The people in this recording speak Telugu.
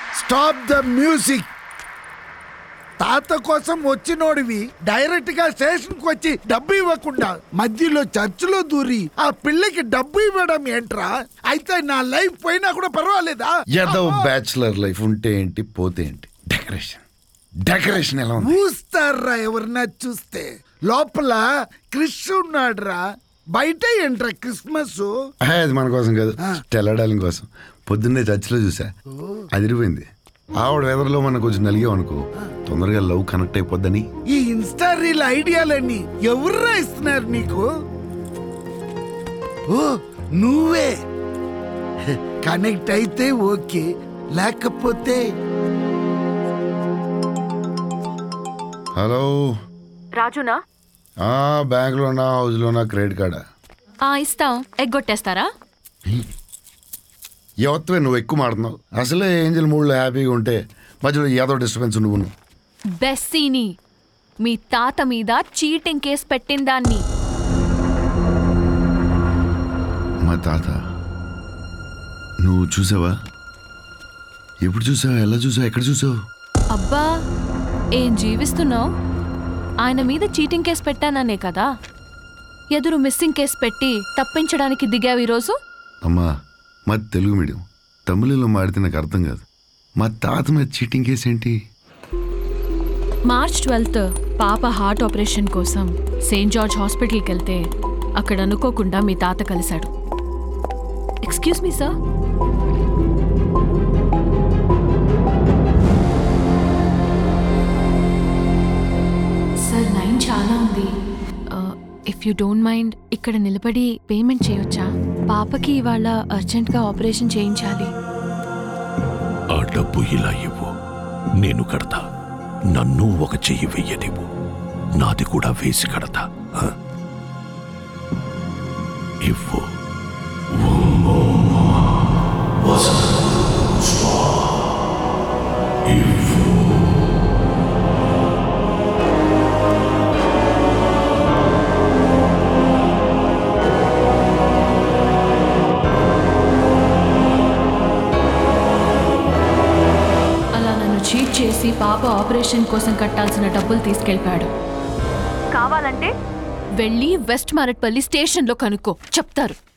స్టాప్ ద మ్యూజిక్ తాత కోసం వచ్చినోడివి డైరెక్ట్ గా స్టేషన్ కి వచ్చి డబ్బు ఇవ్వకుండా మధ్యలో చర్చిలో దూరి ఆ పిల్లకి డబ్బు ఇవ్వడం ఏంట్రా అయితే నా లైఫ్ పోయినా కూడా పర్వాలేదా ఏదో బ్యాచులర్ లైఫ్ ఉంటే ఏంటి పోతే ఏంటి డెకరేషన్ డెకరేషన్ ఎలా ఉంది చూస్తారా ఎవరన్నా చూస్తే లోపల క్రిష్ ఉన్నాడురా బయట ఏంట్రా క్రిస్మస్ ఆ, అది మన కోసం కాదు తెల్లడాలం కోసం పొద్దున్నే చర్చిలో చూసా అదిరిపోయింది ఆవిడ వెదర్లో మనం కొంచెం నలిగామనుకో తొందరగా లవ్ కనెక్ట్ అయిపోద్దని ఈ ఇన్స్టా రీల్ ఐడియాలన్నీ ఎవర్రా ఇస్తున్నారు నీకు ఓ నువ్వే కనెక్ట్ అయితే ఓకే లేకపోతే హలో రాజునా ఆ బ్యాంక్లోనా హౌస్లోనా క్రెడిట్ కార్డా ఆ ఇస్తాం ఎగ్గొట్టేస్తారా ఎవత్వే నువ్వు ఎక్కువ మాడుతున్నావు అసలే ఏంజల్ మూడ్లో హ్యాపీగా ఉంటే మధ్యలో ఏదో డిస్టర్బెన్స్ నువ్వు బెస్సీని మీ తాత మీద చీటింగ్ కేసు పెట్టిన దాన్ని మా తాత నువ్వు చూసావా ఎప్పుడు చూసావా ఎలా చూసావు ఎక్కడ చూసావు అబ్బా ఏం జీవిస్తున్నావు ఆయన మీద చీటింగ్ కేసు పెట్టాననే కదా ఎదురు మిస్సింగ్ కేసు పెట్టి తప్పించడానికి దిగావు ఈరోజు అమ్మా మా తెలుగు మీడియం తమిళలో మాడితే నాకు అర్థం కాదు మా తాత మీద చీటింగ్ కేసు ఏంటి మార్చ్ ట్వెల్త్ పాప హార్ట్ ఆపరేషన్ కోసం సెయింట్ జార్జ్ హాస్పిటల్కి వెళ్తే అక్కడ అనుకోకుండా మీ తాత కలిశాడు excuse me sir sir line చాలా ఉంది ఇఫ్ యూ డోంట్ మైండ్ ఇక్కడ నిలబడి పేమెంట్ చేయొచ్చా పాపకి ఇవాళ అర్జెంట్గా ఆపరేషన్ చేయించాలి ఆ డబ్బు ఇలా ఇవ్వు నేను కడతా నన్ను ఒక చెయ్యి వెయ్యనివ్వు నాది కూడా వేసి కడతా ఆ? ఇవ్వు అలా నన్ను చీట్ చేసి పాప ఆపరేషన్ కోసం కట్టాల్సిన డబ్బులు తీసుకెళ్ళిపోయాడు కావాలంటే వెళ్ళి వెస్ట్ మారట్పల్లి స్టేషన్లో కనుక్కో చెప్తారు